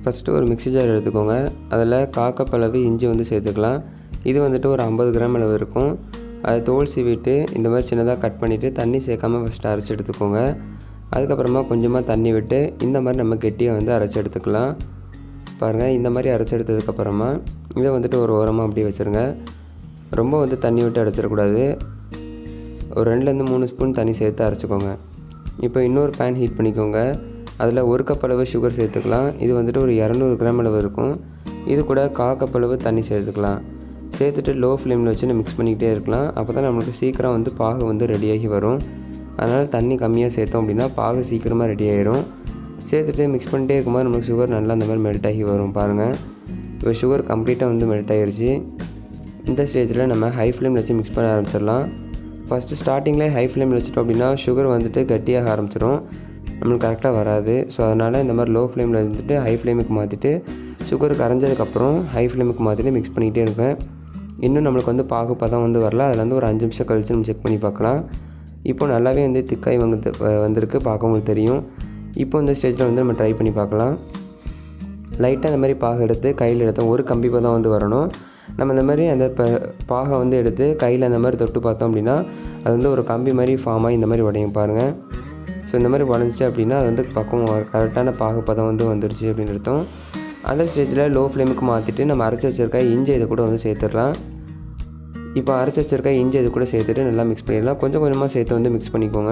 first ஒரு mixie jar எடுத்துக்கோங்க அதில் காக்கப்பளவு இஞ்சி வந்து சேர்த்துக்கலாம் இது வந்துட்டு ஒரு ஐம்பது கிராம் அளவு இருக்கும் அதை தோல் சீவிட்டு இந்த மாதிரி சின்னதாக கட் பண்ணிவிட்டு தண்ணி சேர்க்காம ஃபஸ்ட்டு அரைச்சி எடுத்துக்கோங்க அதுக்கப்புறமா கொஞ்சமாக தண்ணி விட்டு இந்த மாதிரி நம்ம கெட்டியாக வந்து அரைச்சி எடுத்துக்கலாம் பாருங்கள் இந்த மாதிரி அரைச்சி எடுத்ததுக்கப்புறமா இதை வந்துட்டு ஒரு ஓரமாக அப்படியே வச்சுருங்க ரொம்ப வந்து தண்ணி விட்டு அரைச்சிடக்கூடாது ஒரு ரெண்டுலேருந்து மூணு ஸ்பூன் தண்ணி சேர்த்து அரைச்சிக்கோங்க இப்போ இன்னொரு பேன் ஹீட் பண்ணிக்கோங்க அதில் ஒரு கப் அளவு சுகர் சேர்த்துக்கலாம் இது வந்துட்டு ஒரு இரநூறு கிராம் அளவு இருக்கும் இது கூட கா கப் அளவு தண்ணி சேர்த்துக்கலாம் சேர்த்துட்டு லோ ஃப்ளேமில் வச்சு நம்ம மிக்ஸ் பண்ணிக்கிட்டே இருக்கலாம் அப்போ தான் நம்மளுக்கு சீக்கிரம் வந்து பாகு வந்து ரெடியாகி வரும் அதனால் தண்ணி கம்மியாக சேர்த்தோம் அப்படின்னா பாகு சீக்கிரமாக ரெடி ஆயிரும் சேர்த்துட்டு மிக்ஸ் பண்ணிட்டே இருக்கும்போது நமக்கு சுகர் நல்லா அந்த மாதிரி மெல்ட் ஆகி வரும் பாருங்கள் இப்போ சுகர் கம்ப்ளீட்டாக வந்து மெல்ட் ஆகிருச்சு இந்த ஸ்டேஜில் நம்ம ஹை ஃப்ளேமில் வச்சு மிக்ஸ் பண்ண ஆரம்பிச்சிடலாம் ஃபஸ்ட்டு ஸ்டார்டிங்லேயே ஹை ஃப்ளேமில் வச்சுட்டோம் அப்படின்னா சுகர் வந்துட்டு கட்டியாக ஆரம்பிச்சிடும் நம்மளுக்கு கரெக்டாக வராது ஸோ அதனால் இந்த மாதிரி லோ ஃப்ளேமில் இருந்துட்டு ஹை ஃப்ளேமுக்கு மாற்றிட்டு சுகர் கரைஞ்சதுக்கப்புறம் ஹை ஃப்ளேமுக்கு மாற்றிட்டு மிக்ஸ் பண்ணிக்கிட்டே இருப்பேன் இன்னும் நம்மளுக்கு வந்து பாகு பதம் வந்து வரல அதில் வந்து ஒரு அஞ்சு நிமிஷம் கழிச்சு நம்ம செக் பண்ணி பார்க்கலாம் இப்போ நல்லாவே வந்து திக்காய் வந்து வந்திருக்கு பார்க்க உங்களுக்கு தெரியும் இப்போ இந்த ஸ்டேஜில் வந்து நம்ம ட்ரை பண்ணி பார்க்கலாம் லைட்டாக அந்த மாதிரி பாகு எடுத்து கையில் எடுத்தோம் ஒரு கம்பி பதம் வந்து வரணும் நம்ம இந்த மாதிரி அந்த ப பாகை வந்து எடுத்து கையில் அந்த மாதிரி தொட்டு பார்த்தோம் அப்படின்னா அது வந்து ஒரு கம்பி மாதிரி ஃபார்ம் ஆகி இந்த மாதிரி உடையும் பாருங்கள் ஸோ இந்த மாதிரி உடஞ்சிச்சு அப்படின்னா அது வந்து பக்கம் கரெக்டான பாகு பதம் வந்து வந்துருச்சு அப்படின்னு அர்த்தம் அந்த ஸ்டேஜில் லோ ஃப்ளேமுக்கு மாற்றிட்டு நம்ம அரைச்சி வச்சிருக்க இஞ்சி இது கூட வந்து சேர்த்துடலாம் இப்போ அரைச்சி வச்சிருக்க இஞ்சி இது கூட சேர்த்துட்டு நல்லா மிக்ஸ் பண்ணிடலாம் கொஞ்சம் கொஞ்சமாக சேர்த்து வந்து மிக்ஸ் பண்ணிக்கோங்க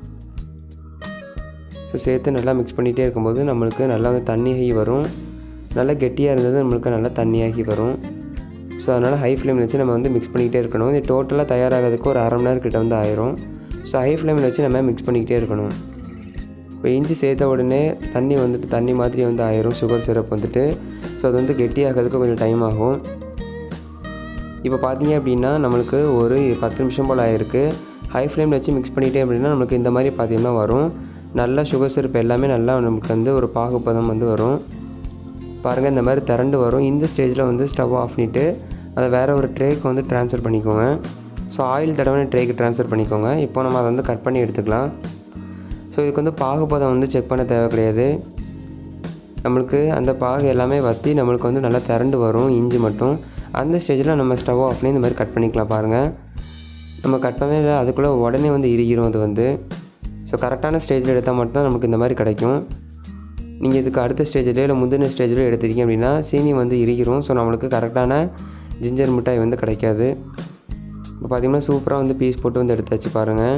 ஸோ சேர்த்து நல்லா மிக்ஸ் பண்ணிகிட்டே இருக்கும்போது நம்மளுக்கு நல்லா வந்து தண்ணியாகி வரும் நல்லா கெட்டியாக இருந்தது நம்மளுக்கு நல்லா தண்ணியாகி வரும் ஸோ அதனால் ஹை ஃப்ளேமில் வச்சு நம்ம வந்து மிக்ஸ் பண்ணிக்கிட்டே இருக்கணும் இது டோட்டலாக தயாராகிறதுக்கு ஒரு அரை மணி நேரம் கிட்ட வந்து ஆயிரும் ஸோ ஹை ஃப்ளேமில் வச்சு நம்ம மிக்ஸ் பண்ணிக்கிட்டே இருக்கணும் இப்போ இஞ்சி சேர்த்த உடனே தண்ணி வந்துட்டு தண்ணி மாதிரி வந்து ஆயிரும் சுகர் சிரப் வந்துட்டு ஸோ அது வந்து கெட்டியாகிறதுக்கு கொஞ்சம் டைம் ஆகும் இப்போ பார்த்தீங்க அப்படின்னா நம்மளுக்கு ஒரு பத்து நிமிஷம் போல் ஆயிருக்கு ஹை ஃப்ளேமில் வச்சு மிக்ஸ் பண்ணிகிட்டே அப்படின்னா நம்மளுக்கு இந்த மாதிரி பார்த்தீங்கன்னா வரும் நல்லா சுகர் சிரப் எல்லாமே நல்லா நமக்கு வந்து ஒரு பாகுப்பதம் வந்து வரும் பாருங்கள் இந்த மாதிரி திரண்டு வரும் இந்த ஸ்டேஜில் வந்து ஸ்டவ் ஆஃப் பண்ணிவிட்டு அதை வேறு ஒரு ட்ரேக்கு வந்து ட்ரான்ஸ்ஃபர் பண்ணிக்கோங்க ஸோ ஆயில் தடவை ட்ரேக்கு ட்ரான்ஸ்ஃபர் பண்ணிக்கோங்க இப்போ நம்ம அதை வந்து கட் பண்ணி எடுத்துக்கலாம் ஸோ இதுக்கு வந்து பாகுபதம் வந்து செக் பண்ண தேவை கிடையாது நம்மளுக்கு அந்த பாகு எல்லாமே வற்றி நம்மளுக்கு வந்து நல்லா திரண்டு வரும் இஞ்சி மட்டும் அந்த ஸ்டேஜில் நம்ம ஸ்டவ் ஆஃப் பண்ணி இந்த மாதிரி கட் பண்ணிக்கலாம் பாருங்கள் நம்ம கட் பண்ணவே இல்லை அதுக்குள்ளே உடனே வந்து இறுகிரும் அது வந்து ஸோ கரெக்டான ஸ்டேஜில் எடுத்தால் மட்டும்தான் நமக்கு இந்த மாதிரி கிடைக்கும் நீங்கள் இதுக்கு அடுத்த ஸ்டேஜ்லேயோ இல்லை முந்தின ஸ்டேஜ்லேயோ எடுத்துட்டீங்க அப்படின்னா சீனி வந்து இறுகிரும் ஸோ நம்மளுக்கு கரெக்டான ஜிஞ்சர் மிட்டாய் வந்து கிடைக்காது இப்போ பார்த்திங்கன்னா சூப்பராக வந்து பீஸ் போட்டு வந்து எடுத்தாச்சு பாருங்கள்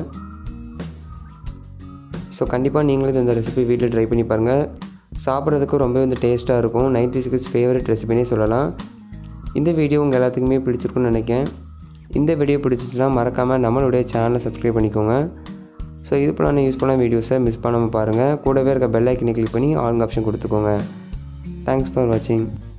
ஸோ கண்டிப்பாக நீங்களும் இந்த ரெசிபி வீட்டில் ட்ரை பண்ணி பாருங்கள் சாப்பிட்றதுக்கு ரொம்ப வந்து டேஸ்ட்டாக இருக்கும் நைன்டி சிக்ஸ் ஃபேவரட் ரெசிபினே சொல்லலாம் இந்த வீடியோ உங்கள் எல்லாத்துக்குமே பிடிச்சிருக்குன்னு நினைக்கிறேன் இந்த வீடியோ பிடிச்சிச்சுன்னா மறக்காமல் நம்மளுடைய சேனலை சப்ஸ்கிரைப் பண்ணிக்கோங்க ஸோ இது போல் நான் யூஸ் பண்ண வீடியோஸை மிஸ் பண்ணாமல் பாருங்கள் கூடவே இருக்க பெல் ஐக்கனை கிளிக் பண்ணி ஆல் ஆப்ஷன் கொடுத்துக்கோங்க தேங்க்ஸ் ஃபார் வாட்சிங்